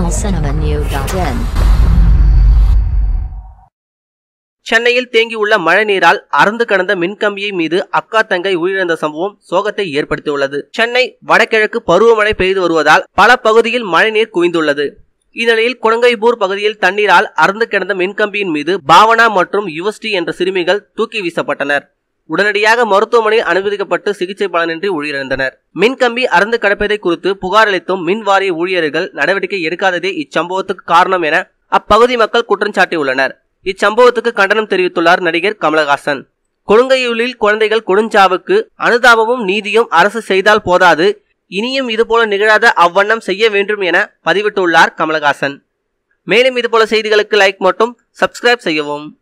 tamilcinemanew.in சென்னையில் தேங்கியுள்ள மழைநீரால் அறந்து கடந்த மின்கம்பியை மீது அக்கா தங்கை உயிரிழந்த சம்பவம் சோகத்தை ஏற்படுத்தியுள்ளது சென்னை வடகிழக்கு பருவமழை பெய்து வருவதால் பல பகுதியில் மழைநீர் குவிந்துள்ளது இந்நிலையில் குடங்கைபூர் பகுதியில் தண்ணீரால் அறந்து கிடந்த மின்கம்பியின் மீது பாவனா மற்றும் யுவஸ்ரீ என்ற சிறுமிகள் தூக்கி வீசப்பட்டனர் உடனடியாக மருத்துவமனையில் அனுமதிக்கப்பட்டு சிகிச்சை பலனின்றி உயிரிழந்தனர் மின்கம்பி அறந்து கிடப்பதை குறித்து புகார் அளித்தும் மின் வாரிய ஊழியர்கள் நடவடிக்கை எடுக்காததே இச்சம்பவத்துக்கு காரணம் என அப்பகுதி மக்கள் குற்றம் சாட்டியுள்ளனர் இச்சம்பவத்துக்கு கண்டனம் தெரிவித்துள்ளார் நடிகர் கமலஹாசன் கொடுங்கையூரில் குழந்தைகள் கொடுஞ்சாவுக்கு அனுதாபமும் நீதியும் அரசு செய்தால் போதாது இனியும் இதுபோல நிகழாத அவ்வண்ணம் செய்ய வேண்டும் என பதிவிட்டுள்ளார் கமலஹாசன் மேலும் இதுபோல செய்திகளுக்கு லைக் மற்றும் சப்ஸ்கிரைப் செய்யவும்